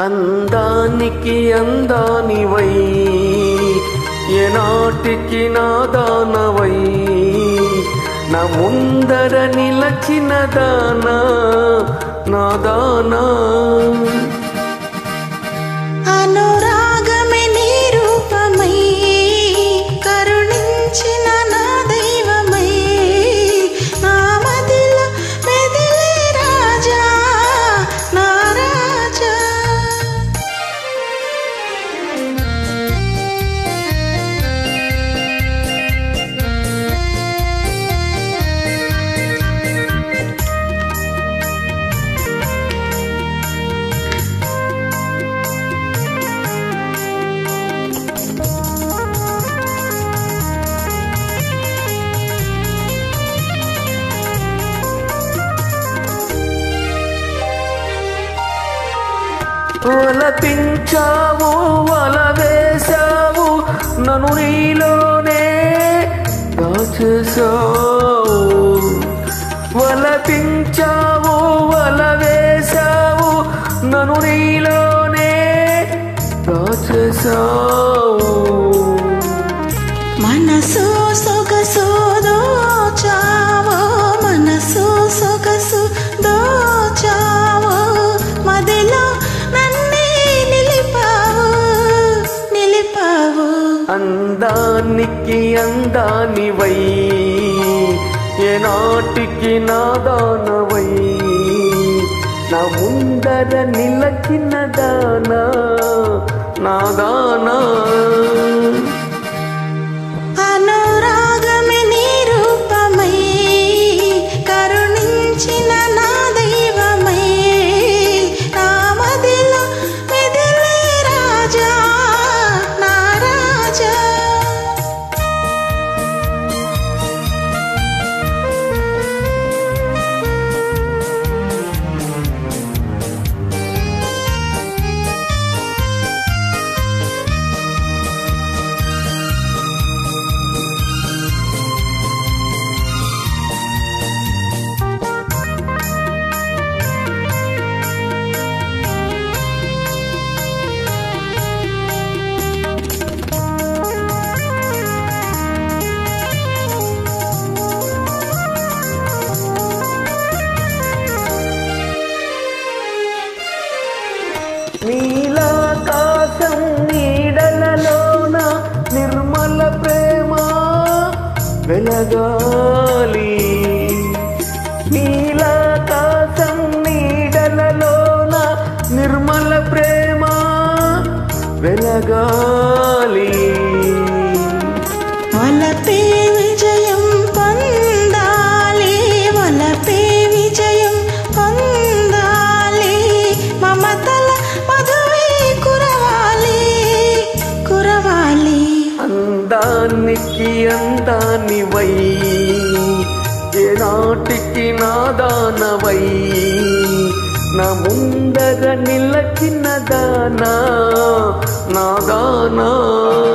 అందానికి అందానివై ఎనాటికి నాదానవై నా ముందర నిలచిన దానా నాదానా అనురాగమే నీ రూపమై కరుణించిన నా దైవమై నా మదిలో మెదిలే రాజా నా రాజా వలపించావు వల వేశావు నన్ను నీలోనే దాచేశావు వలపించావు వల వేశావు నన్ను నీలోనే దాచేశావు మనసు సొగసు దోచావో మనసు సొగసు దోచావో మదిలో నన్నే నిలిపావు నిలిపావు అందానికి అందానివై ఏనాటికి నాదానవై నా ముందర నిలచిన దానా నాదానా అనురాగమే నీ రూపమై కరుణించిన నా దైవమై నా మదిలో మెదిలే రాజా నా రాజా నీలాకాశం నీడలలోన నిర్మల ప్రేమ వెలగాలి నీలాకాశం నీడలలోన నిర్మల ప్రేమ వెలగాలి వలపే విజయం పొందాలి వలపే విజయం పొందాలి మమతల మధువే కురవాలి కురవాలి అందానికి అందానివై ఏనాటికి నాదానవై నా ముందర నిలచిన దానా నాదానా